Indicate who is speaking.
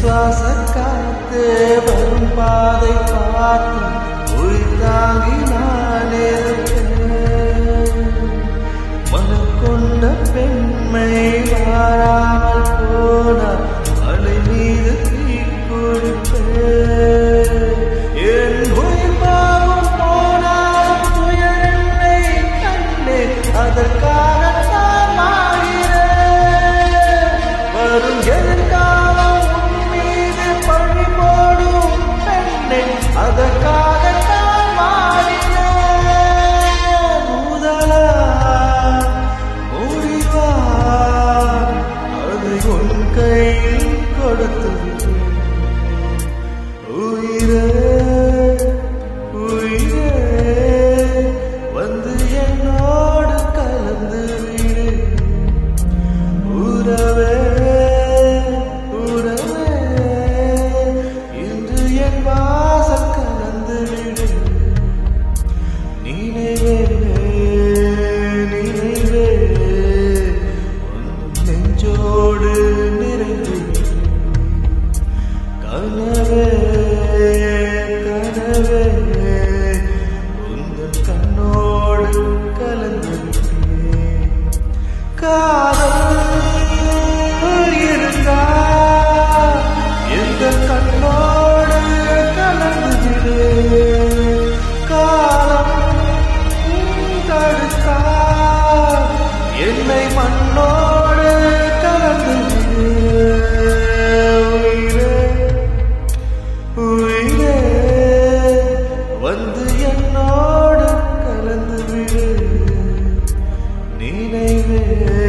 Speaker 1: சுவாச காத்து வரும் பாதை பார்த்து உயிர் தாங்கி நான் இருப்பேன் மனம் கொண்ட பெண்மை வாராமல் போனார் அலை மீது தீ குடிப்பேன் என் உயிர் பாவம் போனாலும் துயர் என்னை கண்டே அதற்காகத்தான் மாறினேன் வரும் எதிர்காலம் உன் மீது பழி போடும் பெண்ணே அதற்காகத்தான் மாறினேன் முதலா முடிவா அதை உன் கையில் கொடுத்து விட்டேன். உயிரே உயிரே வந்து என்னோடு கலந்து விடு உறவே உறவே இன்று என் வாசல் கலந்து விடு நினைவே நினைவே உன் நெஞ்சோடு நிறைந்து கனவே கனவே உந்தன் கண்ணோடு கலந்து காதல் இருந்தா எந்த கண்ணோடு கலந்து விடு காலம் தடுத்தா என்னை மண்ணோடு கலந்து விடு உயிரே உயிரே வந்து என்னோடு கலந்து விடு நினைவே